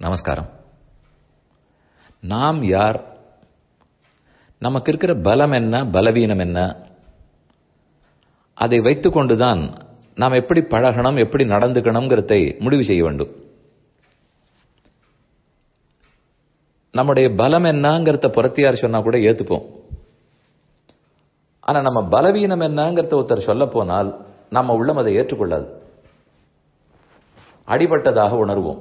நமஸ்காரம் நாம் யார் நமக்கு இருக்கிற பலம் என்ன பலவீனம் என்ன அதை வைத்துக்கொண்டுதான் நாம் எப்படி பழகணும் எப்படி நடந்துக்கணுங்கிறதை முடிவு செய்ய வேண்டும் நம்முடைய பலம் என்னங்கிறத புறத்தியார் சொன்னா கூட ஏத்துப்போம் ஆனா நம்ம பலவீனம் என்னங்கிறத ஒருத்தர் சொல்ல போனால் நம்ம உள்ளம் அதை ஏற்றுக்கொள்ளாது அடிபட்டதாக உணர்வோம்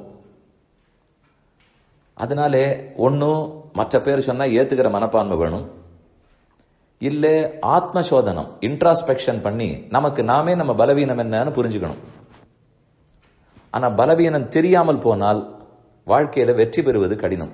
அதனாலே ஒன்னும் மற்ற பேர் சொன்னா ஏத்துக்கிற மனப்பான்மை வேணும் இல்ல ஆத்ம சோதனம் இன்ட்ராஸ்பெக்ஷன் பண்ணி நமக்கு நாமே நம்ம பலவீனம் என்னன்னு புரிஞ்சுக்கணும் ஆனா பலவீனம் தெரியாமல் போனால் வாழ்க்கையில வெற்றி பெறுவது கடினம்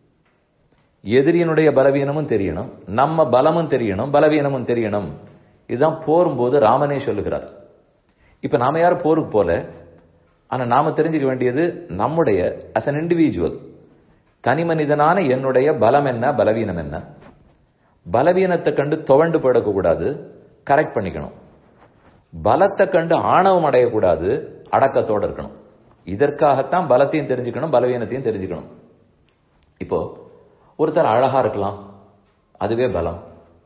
எதிரியனுடைய பலவீனமும் தெரியணும் நம்ம பலமும் தெரியணும் பலவீனமும் தெரியணும் இதுதான் போரும்போது ராமனே சொல்லுகிறார் இப்ப நாம யாரும் போருக்கு போல ஆனா நாம தெரிஞ்சுக்க வேண்டியது நம்முடைய அஸ் அன் இண்டிவிஜுவல் தனி மனிதனான என்னுடைய பலம் என்ன பலவீனம் என்ன பலவீனத்தை கண்டு துவண்டு போடக்க கூடாது கரெக்ட் பண்ணிக்கணும் பலத்தை கண்டு ஆணவம் அடையக்கூடாது அடக்கத்தோடு இருக்கணும் இதற்காகத்தான் பலத்தையும் தெரிஞ்சுக்கணும் பலவீனத்தையும் தெரிஞ்சுக்கணும் இப்போ ஒருத்தர் அழகா இருக்கலாம் அதுவே பலம்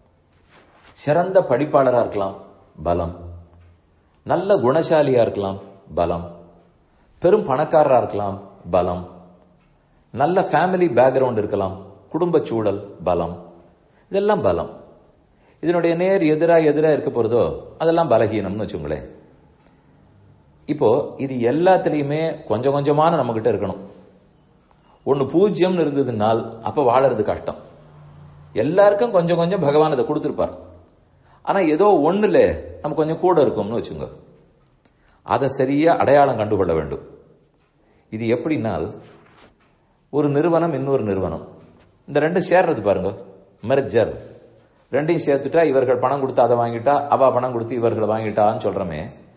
சிறந்த படிப்பாளரா இருக்கலாம் பலம் நல்ல குணசாலியா இருக்கலாம் பலம் பெரும் பணக்காரரா இருக்கலாம் பலம் நல்ல ஃபேமிலி பேக்ரவுண்ட் இருக்கலாம் குடும்ப சூழல் பலம் இதெல்லாம் பலம் இதனுடைய நேர் எதிரா எதிரா இருக்க போறதோ அதெல்லாம் பலகீனம்னு வச்சுங்களேன் இப்போ இது எல்லாத்துலயுமே கொஞ்சம் கொஞ்சமான நம்ம கிட்ட இருக்கணும் ஒன்னு பூஜ்யம்னு இருந்ததுனால் அப்ப வாழறது கஷ்டம் எல்லாருக்கும் கொஞ்சம் கொஞ்சம் பகவான் அதை கொடுத்துருப்பார் ஆனா ஏதோ ஒண்ணுல நம்ம கொஞ்சம் கூட இருக்கும்னு வச்சுங்க அதை சரியா அடையாளம் கண்டுகொள்ள வேண்டும் இது எப்படின்னால் ஒரு நிறுவனம் இன்னொரு நிறுவனம் இந்த ரெண்டு சேர்றது பாருங்க மெர்ஜர் ரெண்டையும் சேர்த்துட்டா இவர்கள் பணம் கொடுத்து அதை வாங்கிட்டா அவ பணம் கொடுத்து இவர்கள் வாங்கிட்டான்னு சொல்றமே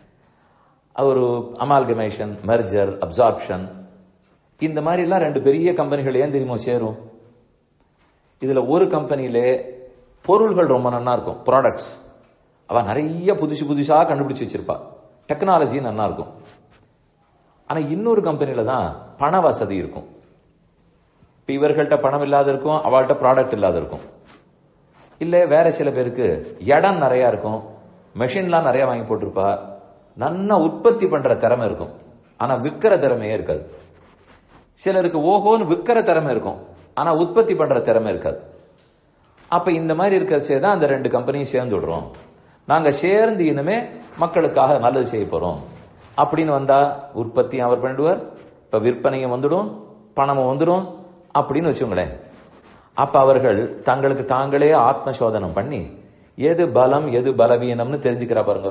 ஒரு அமால்கமேஷன் மெர்ஜர் அப்சார்ப்ஷன் இந்த மாதிரி எல்லாம் ரெண்டு பெரிய கம்பெனிகள் ஏன் தெரியுமோ சேரும் இதுல ஒரு கம்பெனியில பொருள்கள் ரொம்ப நன்னா இருக்கும் ப்ராடக்ட்ஸ் அவ நிறைய புதுசு புதுசா கண்டுபிடிச்சு வச்சிருப்பா டெக்னாலஜி நன்னா இருக்கும் ஆனா இன்னொரு கம்பெனில தான் பண வசதி இருக்கும் இப்ப இவர்கள்ட்ட பணம் இல்லாத இருக்கும் அவள்கிட்ட ப்ராடக்ட் இல்லாத இருக்கும் இல்ல வேற சில பேருக்கு இடம் நிறைய இருக்கும் மெஷின்லாம் நிறைய வாங்கி போட்டிருப்பா நன்னா உற்பத்தி பண்ற திறமை இருக்கும் ஆனா விற்கிற திறமையே இருக்காது சிலருக்கு ஓஹோன்னு விற்கிற திறமை இருக்கும் ஆனா உற்பத்தி பண்ற திறமை இருக்காது அப்ப இந்த மாதிரி இருக்கிறச்சே தான் அந்த ரெண்டு கம்பெனியும் சேர்ந்து விடுறோம் நாங்க சேர்ந்து இனிமே மக்களுக்காக நல்லது செய்ய போறோம் அப்படின்னு வந்தா உற்பத்தியும் அவர் பண்ணிடுவார் இப்ப விற்பனையும் வந்துடும் பணமும் வந்துடும் அப்படின்னு வச்சுங்களேன் அப்ப அவர்கள் தங்களுக்கு தாங்களே ஆத்ம சோதனம் பண்ணி எது பலம் எது பலவீனம்னு தெரிஞ்சுக்கிறா பாருங்க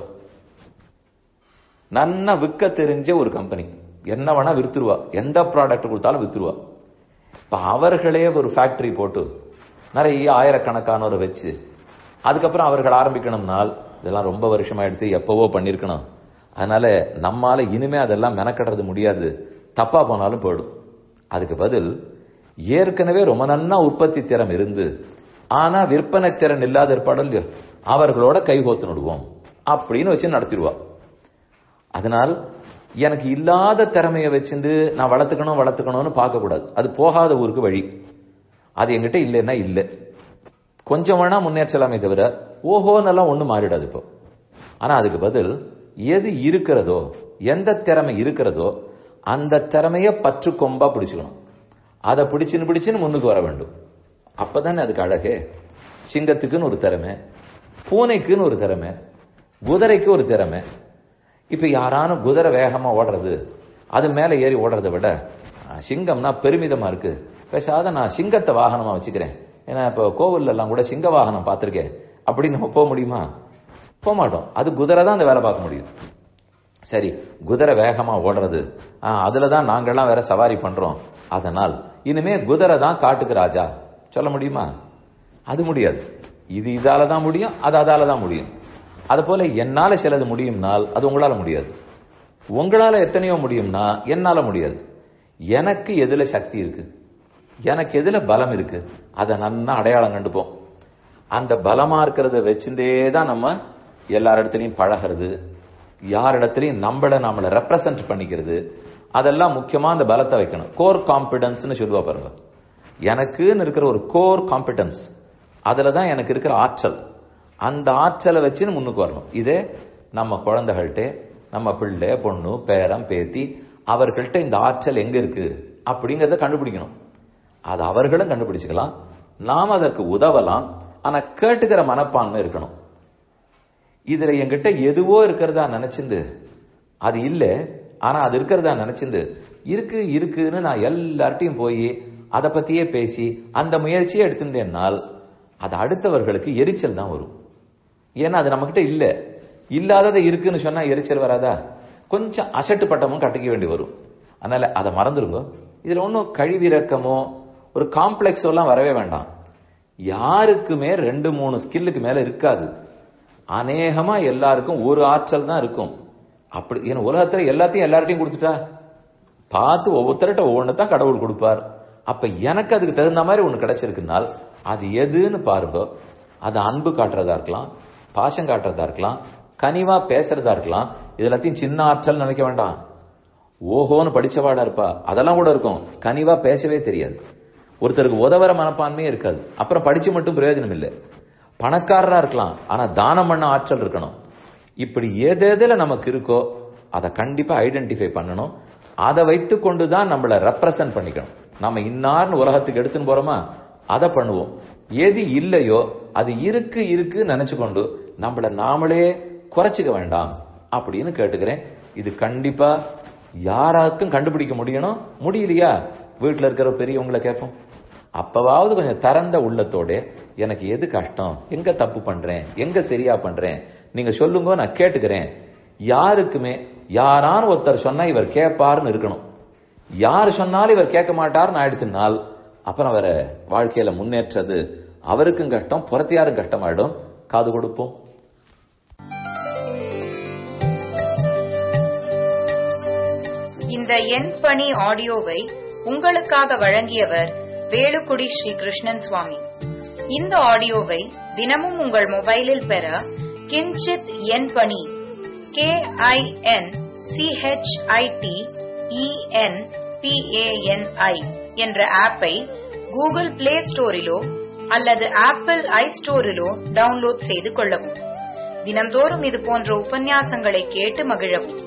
நன்னா விற்க தெரிஞ்ச ஒரு கம்பெனி என்ன வேணா வித்துருவா எந்த ப்ராடக்ட் கொடுத்தாலும் வித்துருவா இப்ப அவர்களே ஒரு ஃபேக்டரி போட்டு நிறைய ஆயிரக்கணக்கானோரை வச்சு அதுக்கப்புறம் அவர்கள் ஆரம்பிக்கணும்னால் இதெல்லாம் ரொம்ப வருஷமா எடுத்து எப்பவோ பண்ணிருக்கணும் அதனால நம்மால இனிமே அதெல்லாம் மெனக்கடுறது முடியாது தப்பா போனாலும் போயிடும் அதுக்கு பதில் ஏற்கனவே ரொம்ப நன்னா உற்பத்தி திறம் இருந்து ஆனா விற்பனை திறன் இல்லாத இருப்பாடும் இல்லையோ அவர்களோட கைகோத்து நடுவோம் அப்படின்னு வச்சு நடத்திடுவா அதனால் எனக்கு இல்லாத திறமையை வச்சுட்டு நான் வளர்த்துக்கணும் வளர்த்துக்கணும்னு பார்க்கக்கூடாது அது போகாத ஊருக்கு வழி அது எங்கிட்ட இல்லைன்னா இல்லை கொஞ்சம் வேணா முன்னேற்றலாமே தவிர ஓஹோன்னெல்லாம் ஒன்றும் மாறிடாது இப்போ ஆனா அதுக்கு பதில் எது இருக்கிறதோ எந்த திறமை இருக்கிறதோ அந்த திறமைய பற்று கொம்பா பிடிச்சுக்கணும் அதை பிடிச்சுன்னு பிடிச்சுன்னு முன்னுக்கு வர வேண்டும் அப்பதானே அதுக்கு அழகே சிங்கத்துக்குன்னு ஒரு திறமை பூனைக்குன்னு ஒரு திறமை குதிரைக்கு ஒரு திறமை இப்ப யாரானும் குதிரை வேகமா ஓடுறது அது மேல ஏறி ஓடுறதை விட சிங்கம்னா பெருமிதமா இருக்கு பேசாத நான் சிங்கத்தை வாகனமா வச்சுக்கிறேன் ஏன்னா இப்போ கோவில்ல எல்லாம் கூட சிங்க வாகனம் பார்த்திருக்கேன் அப்படின்னு நம்ம போக முடியுமா போக மாட்டோம் அது குதிரை தான் அந்த வேலை பார்க்க முடியும் சரி குதிரை வேகமா ஓடுறது அதுல தான் நாங்கெல்லாம் வேற சவாரி பண்றோம் அதனால் இனிமே குதிரை தான் காட்டுக்கு ராஜா சொல்ல முடியுமா அது முடியாது இது இதால தான் முடியும் அது அதால தான் முடியும் அது போல என்னால சிலது முடியும்னால் அது உங்களால முடியாது உங்களால எத்தனையோ முடியும்னா என்னால முடியாது எனக்கு எதுல சக்தி இருக்கு எனக்கு எதுல பலம் இருக்கு அதை நன்னா அடையாளம் கண்டுப்போம் அந்த பலமா இருக்கிறத வச்சுட்டே தான் நம்ம எல்லார் இடத்துலையும் பழகிறது யார் இடத்துலையும் நம்மள நம்மளை ரெப்ரசன்ட் பண்ணிக்கிறது அதெல்லாம் முக்கியமா அந்த பலத்தை வைக்கணும் கோர் காம்பிடன்ஸ்னு சொல்லுவா பாருங்க எனக்குன்னு இருக்கிற ஒரு கோர் காம்பிடன்ஸ் அதுல தான் எனக்கு இருக்கிற ஆற்றல் அந்த ஆற்றலை வச்சுன்னு முன்னுக்கு வரணும் இதே நம்ம குழந்தைகள்கிட்ட நம்ம பிள்ளை பொண்ணு பேரம் பேத்தி அவர்கள்ட்ட இந்த ஆற்றல் எங்க இருக்கு அப்படிங்கறத கண்டுபிடிக்கணும் அது அவர்களும் கண்டுபிடிச்சுக்கலாம் நாம் அதற்கு உதவலாம் ஆனா கேட்டுக்கிற மனப்பான்மை இருக்கணும் இதுல என்கிட்ட எதுவோ இருக்கிறதா நினைச்சிருந்து அது இல்ல ஆனா அது இருக்கிறதா நினைச்சிருந்து இருக்கு இருக்குன்னு நான் எல்லார்ட்டையும் போய் அதை பத்தியே பேசி அந்த முயற்சியை எடுத்திருந்தேன்னால் அது அடுத்தவர்களுக்கு எரிச்சல் தான் வரும் ஏன்னா அது நம்மகிட்ட இல்ல இல்லாததை இருக்குன்னு சொன்னா எரிச்சல் வராதா கொஞ்சம் அசட்டு பட்டமும் கட்டிக்க வேண்டி வரும் அதனால அதை மறந்துருங்க இதுல ஒன்றும் கழிவிறக்கமோ ஒரு காம்ப்ளெக்ஸோ எல்லாம் வரவே வேண்டாம் யாருக்குமே ரெண்டு மூணு ஸ்கில்லுக்கு மேல இருக்காது அநேகமா எல்லாருக்கும் ஒரு ஆற்றல் தான் இருக்கும் அப்படி ஏன்னா உலகத்துல எல்லாத்தையும் எல்லார்ட்டையும் கொடுத்துட்டா பார்த்து ஒவ்வொருத்தர்கிட்ட ஒவ்வொன்று தான் கடவுள் கொடுப்பார் அப்ப எனக்கு அதுக்கு தகுந்த மாதிரி ஒன்று கிடைச்சிருக்குனால் அது எதுன்னு பாருங்க அது அன்பு காட்டுறதா இருக்கலாம் பாசம் காட்டுறதா இருக்கலாம் கனிவா பேசுறதா இருக்கலாம் இது எல்லாத்தையும் சின்ன ஆற்றல் நினைக்க வேண்டாம் ஓஹோன்னு படிச்சவாடா இருப்பா அதெல்லாம் கூட இருக்கும் கனிவா பேசவே தெரியாது ஒருத்தருக்கு உதவற மனப்பான்மையே இருக்காது அப்புறம் படிச்சு மட்டும் பிரயோஜனம் இல்லை பணக்காரரா இருக்கலாம் ஆனா தானம் பண்ண ஆற்றல் இருக்கணும் இப்படி எதெதுல நமக்கு இருக்கோ அதை கண்டிப்பா ஐடென்டிஃபை பண்ணணும் அதை வைத்து கொண்டு தான் நம்மளை ரெப்ரசன்ட் பண்ணிக்கணும் நம்ம இன்னார்னு உலகத்துக்கு எடுத்துன்னு போறோமா அதை பண்ணுவோம் எது இல்லையோ அது இருக்கு இருக்கு நினைச்சு கொண்டு நம்மள நாமளே குறைச்சிக்க வேண்டாம் அப்படின்னு கேட்டுக்கிறேன் இது கண்டிப்பா யாராக்கும் கண்டுபிடிக்க முடியணும் முடியலையா வீட்டுல இருக்கிற பெரியவங்களை கேட்போம் அப்பவாவது கொஞ்சம் திறந்த உள்ளத்தோட எனக்கு எது கஷ்டம் எங்க தப்பு பண்றேன் எங்க சரியா பண்றேன் நீங்க சொல்லுங்க நான் கேட்டுக்கிறேன் யாருக்குமே யாரான ஒருத்தர் சொன்னா இவர் கேட்பாருன்னு இருக்கணும் யார் சொன்னாலும் இவர் கேட்க மாட்டார்னு ஆயிடுச்சுனால் அப்புறம் வேற வாழ்க்கையில முன்னேற்றது அவருக்கும் கஷ்டம் புறத்தியாரும் கஷ்டமாயிடும் காது கொடுப்போம் இந்த எண் பணி ஆடியோவை உங்களுக்காக வழங்கியவர் வேலுக்குடி ஸ்ரீ கிருஷ்ணன் சுவாமி இந்த ஆடியோவை தினமும் உங்கள் மொபைலில் பெற கிஞ்சித் எண் பணி கே ஐ என் சிஹெச்ஐடி இஎன் பிஏஎன்ஐ என்ற ஆப்பை கூகுள் பிளே ஸ்டோரிலோ அல்லது ஆப்பிள் ஐ ஸ்டோரிலோ டவுன்லோட் செய்து கொள்ளவும் தினம்தோறும் இது போன்ற உபன்யாசங்களை கேட்டு மகிழவும்